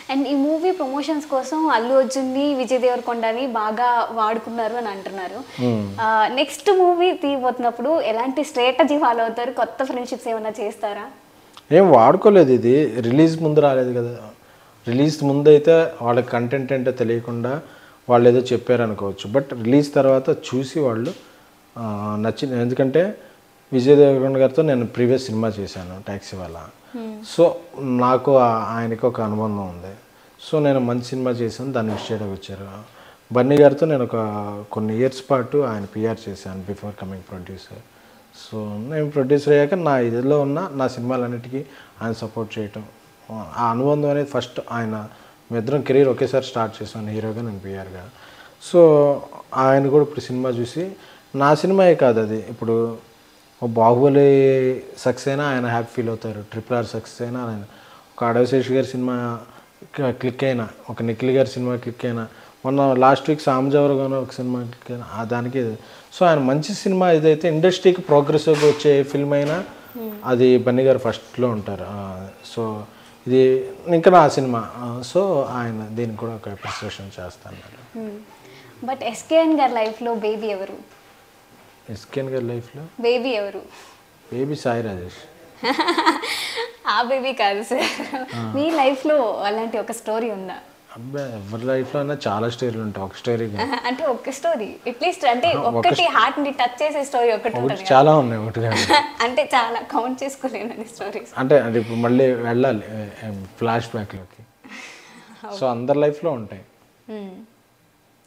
And ఈ movie promotions కోసం అల్లు అర్జున్ని విజయ్ దేవరకొండని బాగా వాడుకున్నారు అని అంటున్నారు నెక్స్ట్ మూవీ తీయబోతున్నప్పుడు ఎలాంటి స్ట్రాటజీ ఫాలో అవుతారు కొత్త ఫ్రెండ్షిప్స్ ఏమైనా చేస్తారా ఏం వాడుకోలేదు ఇది రిలీజ్ ముందు రాలేదు కదా రిలీజ్ ముందు అయితే వాళ్ళ కంటెంట్ ఏంటో తెలియకుండా వాళ్ళు ఏదో చెప్పారు అనుకోవచ్చు బట్ రిలీజ్ తర్వాత చూసి వాళ్ళు ఆ, నచ్చిన ఎందుకంటే విజయ్ దేవరకొండ గారితో నేను ప్రీవియస్ సినిమా చేశాను ట్యాక్సీ వాళ్ళ సో నాకు ఆ- ఆయనకి ఒక అనుబంధం ఉంది సో నేను మంచి సినిమా చేశాను దాన్ని విష్ చేయడానికి వచ్చారు బన్నీ గారితో నేను ఒక కొన్ని ఇయర్స్ పాటు ఆయన పిఆర్ చేశాను బిఫోర్ కమింగ్ ప్రొడ్యూసర్ సో నేను ప్రొడ్యూసర్ అయ్యాక నా ఇదిలో ఉన్న నా సినిమాలన్నిటికీ ఆయన సపోర్ట్ చేయటం ఆ అనుబంధం అనేది ఫస్ట్ ఆయన మీ ఇద్దరం కెరీర్ ఒకేసారి స్టార్ట్ చేశాను హీరోగా నేను పిఆర్గా సో ఆయన కూడా ఇప్పుడు సినిమా చూసి నా సినిమాయే కాదు అది ఇప్పుడు ఓ బాహుబలి సక్సెస్ అయినా ఆయన హ్యాపీ ఫీల్ అవుతారు ట్రిపుల్ ఆర్ సక్సెస్ అయినా ఆయన ఒక అడవిశేష్ గారి సినిమా క- క్లిక్ అయినా ఒక నిఖిల్ గారి సినిమా క్లిక్ అయినా మొన్న లాస్ట్ వీక్ సామజవర్ గారు ఒక సినిమా క్లిక్ అయినా ఆ దానికి సో ఆయన మంచి సినిమా ఇదైతే ఇండస్ట్రీకి ప్రోగ్రెసివ్గా వచ్చే ఫిల్మ్ అయినా అది బన్నీ గారు ఫస్ట్లో ఉంటారు ఆ, సో ఇది ఇంకా నా సినిమా ఆ, సో ఆయన దీనికి కూడా ఒక అప్రిసియేషన్ చేస్తాను బట్ ఎస్కేఎన్ గారి లైఫ్లో బేబీ ఎవరు ఎస్కేన్ గారి లైఫ్లో బేబీ ఎవరు బేబీ సాయి రాజేష్ ఆ బేబీ కాదు సార్ మీ లైఫ్లో అలాంటి ఒక స్టోరీ ఉందా అబ్బాయి ఎవరి లైఫ్లో అయినా చాలా స్టోరీలు ఉంటాయి ఒక స్టోరీ కాదు. అంటే ఒక స్టోరీ అట్లీస్ట్ అంటే ఒక్కటి హార్ట్ ని టచ్ చేసే స్టోరీ ఒకటి ఒకటి ఉంటుంది చాలా ఉన్నాయి ఒకటి కాదు అంటే చాలా కౌంట్ చేసుకోలేను స్టోరీస్ అంటే అంటే ఇప్పుడు మళ్ళీ వెళ్ళాలి ఫ్లాష్ బ్యాక్లోకి సో అందరి లైఫ్లో ఉంటాయి